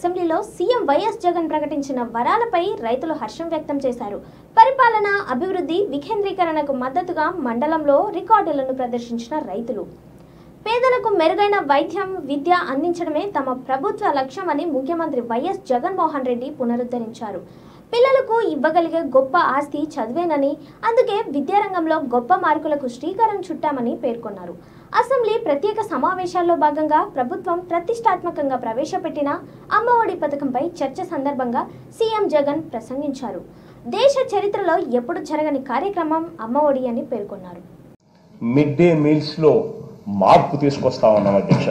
అసెంబ్లీలో CM YS Jagan ప్రకటించిన వరాలపై రైతులు హర్షం వ్యక్తం చేశారు పరిపాలన అభివృద్ధి వికేంద్రీకరణకు మద్దతుగా మండలంలో రికార్డులను ప్రదర్శించిన రైతులు పేదలకు మెరుగైన వైద్యం విద్య అందించడమే తమ ప్రభుత్వ లక్ష్యమని ముఖ్యమంత్రి వైఎస్ జగన్మోహన్ రెడ్డి పునరుద్ధరించారు పిల్లలకు ఇవ్వగలిగే గొప్ప ఆస్తి చదివేనని అందుకే విద్యారంగంలో గొప్ప మార్కులకు శ్రీకారం చుట్టామని పేర్కొన్నారు అసెంబ్లీ ప్రత్యేక సమావేశాల్లో భాగంగా ప్రభుత్వం ప్రతిష్టాత్మకంగా ప్రవేశపెట్టిన అమ్మఒడి పథకంపై చర్చ సందర్భంగా సీఎం జగన్ ప్రసంగించారు దేశ చరిత్రలో ఎప్పుడు జరగని కార్యక్రమం అమ్మఒడి అని పేర్కొన్నారు మిడ్ డే మీల్స్లో మార్పు తీసుకొస్తా ఉన్నాం అధ్యక్ష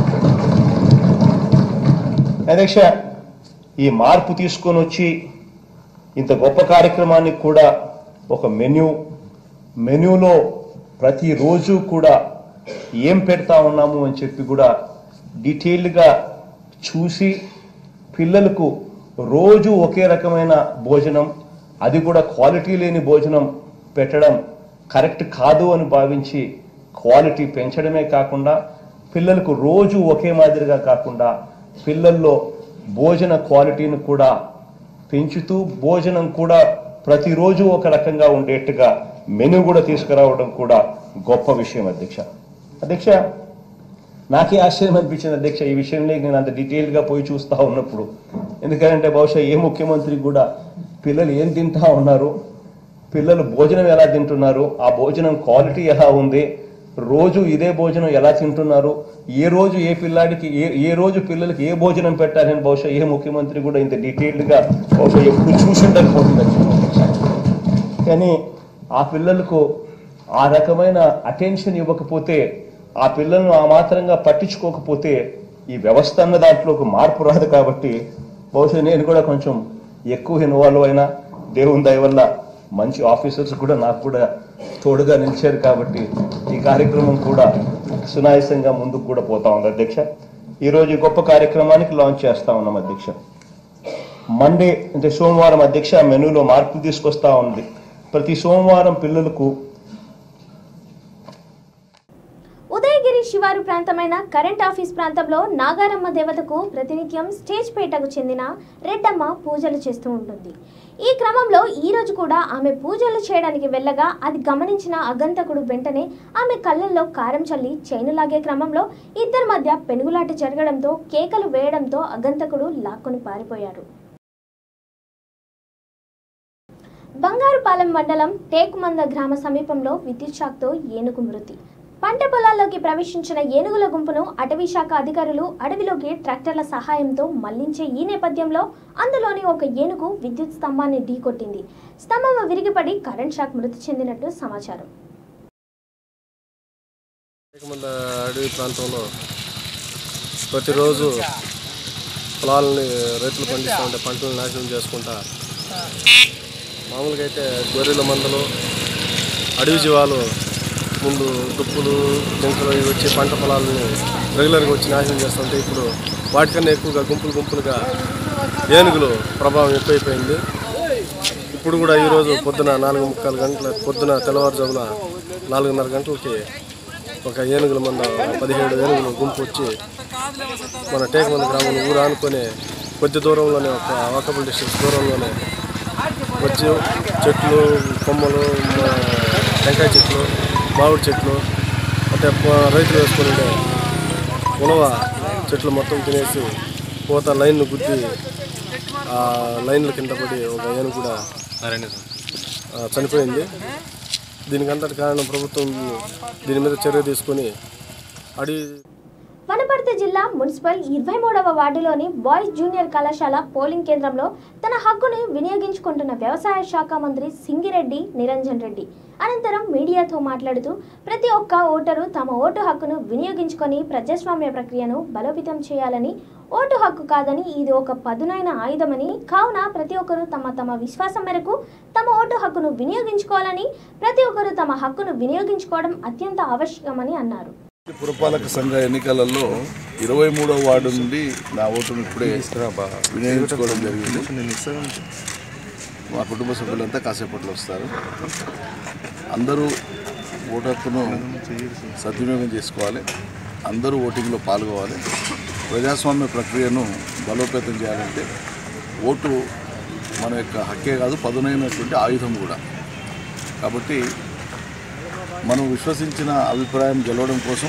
అధ్యక్ష ఈ మార్పు తీసుకొని వచ్చి ఇంత గొప్ప కార్యక్రమానికి కూడా ఒక మెన్యూ మెన్యూలో ప్రతిరోజు కూడా ఏం పెడతా ఉన్నాము అని చెప్పి కూడా డీటెయిల్డ్గా చూసి పిల్లలకు రోజు ఒకే రకమైన భోజనం అది కూడా క్వాలిటీ లేని భోజనం పెట్టడం కరెక్ట్ కాదు అని భావించి క్వాలిటీ పెంచడమే కాకుండా పిల్లలకు రోజు ఒకే మాదిరిగా కాకుండా పిల్లల్లో భోజన క్వాలిటీని కూడా పెంచుతూ భోజనం కూడా ప్రతిరోజు ఒక రకంగా ఉండేట్టుగా మెను కూడా తీసుకురావడం కూడా గొప్ప విషయం అధ్యక్ష అధ్యక్ష నాకే ఆశ్చర్యం అనిపించింది అధ్యక్ష ఈ విషయంలో నేను అంత డీటెయిల్గా పోయి చూస్తా ఉన్నప్పుడు ఎందుకంటే బహుశా ఏ ముఖ్యమంత్రి కూడా పిల్లలు ఏం తింటా ఉన్నారు పిల్లలు భోజనం ఎలా తింటున్నారు ఆ భోజనం క్వాలిటీ ఎలా ఉంది రోజు ఇదే భోజనం ఎలా తింటున్నారు ఏ రోజు ఏ పిల్లాడికి ఏ ఏ రోజు పిల్లలకి ఏ భోజనం పెట్టాలని బహుశా ఏ ముఖ్యమంత్రి కూడా ఇంత డీటెయిల్డ్గా బహుశా ఎప్పుడు చూసి ఉండకపోతుంది కానీ ఆ పిల్లలకు ఆ రకమైన అటెన్షన్ ఇవ్వకపోతే ఆ పిల్లలను ఆ మాత్రంగా పట్టించుకోకపోతే ఈ వ్యవస్థ అన్న దాంట్లో ఒక మార్పు రాదు కాబట్టి బహుశా నేను కూడా కొంచెం ఎక్కువ ఇన్వాల్వ్ అయినా దేవుని దయ వల్ల మంచి ఆఫీసర్స్ కూడా నాకు కూడా తోడుగా నిలిచారు కాబట్టి ఈ కార్యక్రమం కూడా సునాయాసంగా ముందుకు కూడా పోతా ఉంది అధ్యక్ష ఈరోజు ఈ గొప్ప కార్యక్రమానికి లాంచ్ చేస్తా ఉన్నాం అధ్యక్ష మండే అంటే సోమవారం అధ్యక్ష మెనూలో మార్పులు తీసుకొస్తా ఉంది ప్రతి సోమవారం పిల్లలకు ఉదయగిరి శివారు ప్రాంతమైన కరెంట్ ఆఫీస్ ప్రాంతంలో నాగారమ్మ దేవతకు ప్రతినిత్యం స్టేజ్ పేటకు చెందిన రెడ్డమ్మ పూజలు చేస్తూ ఉంటుంది ఈ క్రమంలో ఈ రోజు కూడా ఆమె పూజలు చేయడానికి వెళ్ళగా అది గమనించిన అగంతకుడు వెంటనే ఆమె కళ్ళల్లో కారం చల్లి చైను లాగే క్రమంలో ఇద్దరి మధ్య పెనుగులాట జరగడంతో కేకలు వేయడంతో అగంతకుడు లాక్కొని పారిపోయారు బంగారుపాలెం మండలం టేకుమంద గ్రామ సమీపంలో విద్యుత్ షాక్తో ఏనుగు మృతి పంట పొలాల్లోకి ప్రవేశించిన ఏనుగుల గుంపును అటవీ శాఖ అధికారులు అడవిలోకి ట్రాక్టర్ల సహాయంతో మళ్లించే ఈ నేపథ్యంలో అందులోని ఒక ఏనుగు విద్యుత్ స్తంభాన్ని ఢీకొట్టింది స్తంభం విరిగిపడి కరెంట్ షాక్ మృతి చెందినట్టు సమాచారం మంది అడవి ప్రాంతంలో ప్రతిరోజు పొలాలని రైతులు పండిస్తూ ఉంటే పంటలను నాశనం చేసుకుంటా మామూలుగా అయితే గొర్రెల మందలు అడవి జీవాలు ముందు దుప్పులు జింకలు ఇవి వచ్చి పంట పొలాలని రెగ్యులర్గా వచ్చి నాశనం చేస్తుంటే ఇప్పుడు వాటికన్నా ఎక్కువగా గుంపులు గుంపులుగా ఏనుగులు ప్రభావం ఎక్కువైపోయింది ఇప్పుడు కూడా ఈరోజు పొద్దున నాలుగు ముక్కాలు గంటల పొద్దున తెల్లవారుజామున నాలుగున్నర గంటలకి ఒక ఏనుగుల మంద పదిహేడు ఏనుగులు గుంపు వచ్చి మన టేకమంది గ్రామం ఊరు ఆనుకొని కొద్ది దూరంలోనే ఒక వాకబుల్ డిస్టెన్స్ దూరంలోనే వచ్చి చెట్లు కొమ్మలు మా టెంకాయ చెట్లు మామిడి చెట్లు అంటే ప- రైతులు వేసుకుని ఉండే ఉలవ చెట్లు మొత్తం తినేసి పోత లైన్ను గుద్ది ఆ లైన్ల కింద పడి ఒక ఏనుగు కూడా ఆ, చనిపోయింది దీనికి అంతటి కారణం ప్రభుత్వం దీని మీద చర్య తీసుకొని అడవి వనపర్తి జిల్లా మున్సిపల్ ఇరవై మూడవ వార్డులోని బాయ్స్ జూనియర్ కళాశాల పోలింగ్ కేంద్రంలో తన హక్కును వినియోగించుకుంటున్న వ్యవసాయ శాఖ మంత్రి సింగిరెడ్డి నిరంజన్ రెడ్డి అనంతరం మీడియాతో మాట్లాడుతూ ప్రతి ఒక్క ఓటరు తమ ఓటు హక్కును వినియోగించుకొని ప్రజాస్వామ్య ప్రక్రియను బలోపేతం చేయాలని ఓటు హక్కు కాదని ఇది ఒక పదునైన ఆయుధమని కావున ప్రతి ఒక్కరూ తమ తమ విశ్వాసం మేరకు తమ ఓటు హక్కును వినియోగించుకోవాలని ప్రతి ఒక్కరూ తమ హక్కును వినియోగించుకోవడం అత్యంత ఆవశ్యకమని అన్నారు పురపాలక సంఘ ఎన్నికలలో ఇరవై మూడవ వార్డు నుండి నా ఓటును ఇప్పుడే వినియోగించుకోవడం జరిగింది మా కుటుంబ సభ్యులంతా కాసేపట్లో వస్తారు అందరూ ఓటు హక్కును సద్వినియోగం చేసుకోవాలి అందరూ ఓటింగ్లో పాల్గొవాలి ప్రజాస్వామ్య ప్రక్రియను బలోపేతం చేయాలంటే ఓటు మన యొక్క హక్కే కాదు పదునైనటువంటి ఆయుధం కూడా కాబట్టి మనం విశ్వసించిన అభిప్రాయం గెలవడం కోసం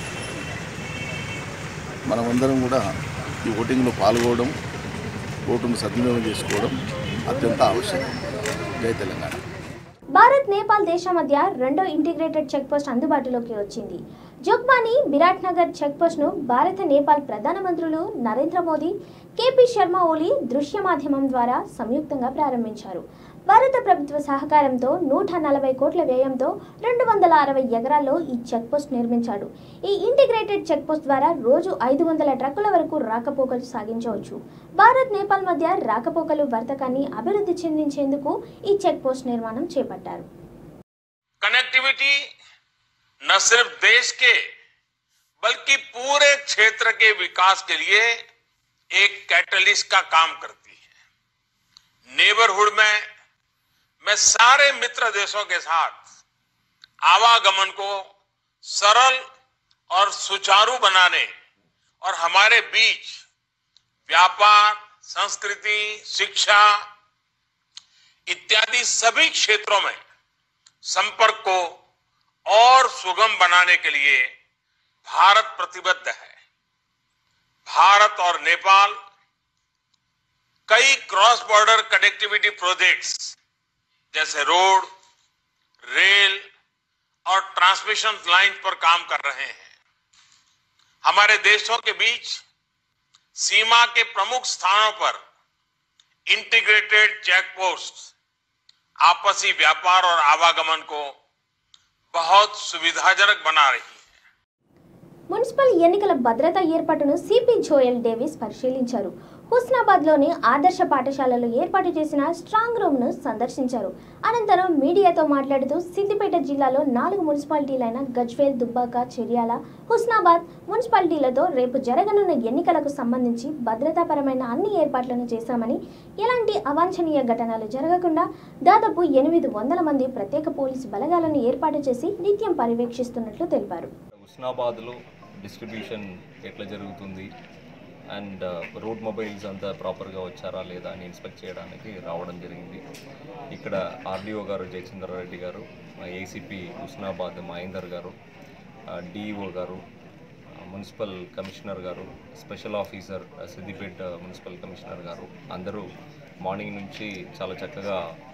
మనమందరం కూడా ఈ ఓటింగ్లో పాల్గొనడం ఓటును సద్వినియోగం చేసుకోవడం అత్యంత ఆవశ్యకం జై తెలంగాణ భారత్ నేపాల్ దేశాల మధ్య రెండో ఇంటిగ్రేటెడ్ చెక్ పోస్ట్ అందుబాటులోకి వచ్చింది జోగ్బాని విరాట్ నగర్ చెక్ పోస్ట్ను భారత నేపాల్ ప్రధానమంత్రులు నరేంద్ర మోదీ కేపీ శర్మ ఓలీ దృశ్య మాధ్యమం ద్వారా సంయుక్తంగా ప్రారంభించారు భారత ప్రభుత్వ సహకారంతో నూట నలభై కోట్ల వ్యయంతో రెండు వందల అరవై ఎకరాల్లో ఈ చెక్ పోస్ట్ నిర్మించాడు ఈ ఇంటిగ్రేటెడ్ చెక్ పోస్ట్ ద్వారా రోజు ఐదు వందల ట్రక్కుల వరకు రాకపోకలు సాగించవచ్చు భారత్ నేపాల్ మధ్య రాకపోకలు వర్తకాన్ని అభివృద్ధి చెందించేందుకు ఈ చెక్ పోస్ట్ నిర్మాణం చేపట్టారు कनेक्टिविटी न सिर्फ देश के बल्कि पूरे क्षेत्र के विकास के लिए एक कैटलिस्ट का काम करती है नेबरहुड में मैं सारे मित्र देशों के साथ आवागमन को सरल और सुचारू बनाने और हमारे बीच व्यापार संस्कृति शिक्षा इत्यादि सभी क्षेत्रों में संपर्क को और सुगम बनाने के लिए भारत प्रतिबद्ध है भारत और नेपाल कई क्रॉस बॉर्डर कनेक्टिविटी प्रोजेक्ट्स जैसे रोड रेल और ट्रांसमिशन लाइन पर काम कर रहे हैं हमारे देशों के बीच सीमा के प्रमुख स्थानों पर इंटीग्रेटेड चेक पोस्ट आपसी व्यापार और आवागमन को बहुत सुविधाजनक बना रही है మున్సిపల్ ఎన్నికల భద్రతా ఏర్పాటును సిపి జోయల్ డేవిస్ పరిశీలించారు హుస్నాబాద్లోని ఆదర్శ పాఠశాలలో ఏర్పాటు చేసిన స్ట్రాంగ్ రూమ్ను సందర్శించారు అనంతరం మీడియాతో మాట్లాడుతూ సిద్దిపేట జిల్లాలో నాలుగు మున్సిపాలిటీలైన గజ్వేల్ దుబ్బాక చెర్యాల హుస్నాబాద్ మున్సిపాలిటీలతో రేపు జరగనున్న ఎన్నికలకు సంబంధించి భద్రతాపరమైన అన్ని ఏర్పాట్లను చేశామని ఎలాంటి అవాంఛనీయ ఘటనలు జరగకుండా దాదాపు ఎనిమిది వందల మంది ప్రత్యేక పోలీసు బలగాలను ఏర్పాటు చేసి నిత్యం పర్యవేక్షిస్తున్నట్లు తెలిపారు హుస్నాబాద్లో డిస్ట్రిబ్యూషన్ ఎట్లా జరుగుతుంది అండ్ రోడ్ మొబైల్స్ అంతా ప్రాపర్గా వచ్చారా లేదా అని ఇన్స్పెక్ట్ చేయడానికి రావడం జరిగింది ఇక్కడ ఆర్డీఓ గారు జయచంద్ర రెడ్డి గారు ACP Husnabad Mahender garu DEO garu municipal commissioner garu special officer Siddipet municipal commissioner garu అందరూ మార్నింగ్ నుంచి చాలా చక్కగా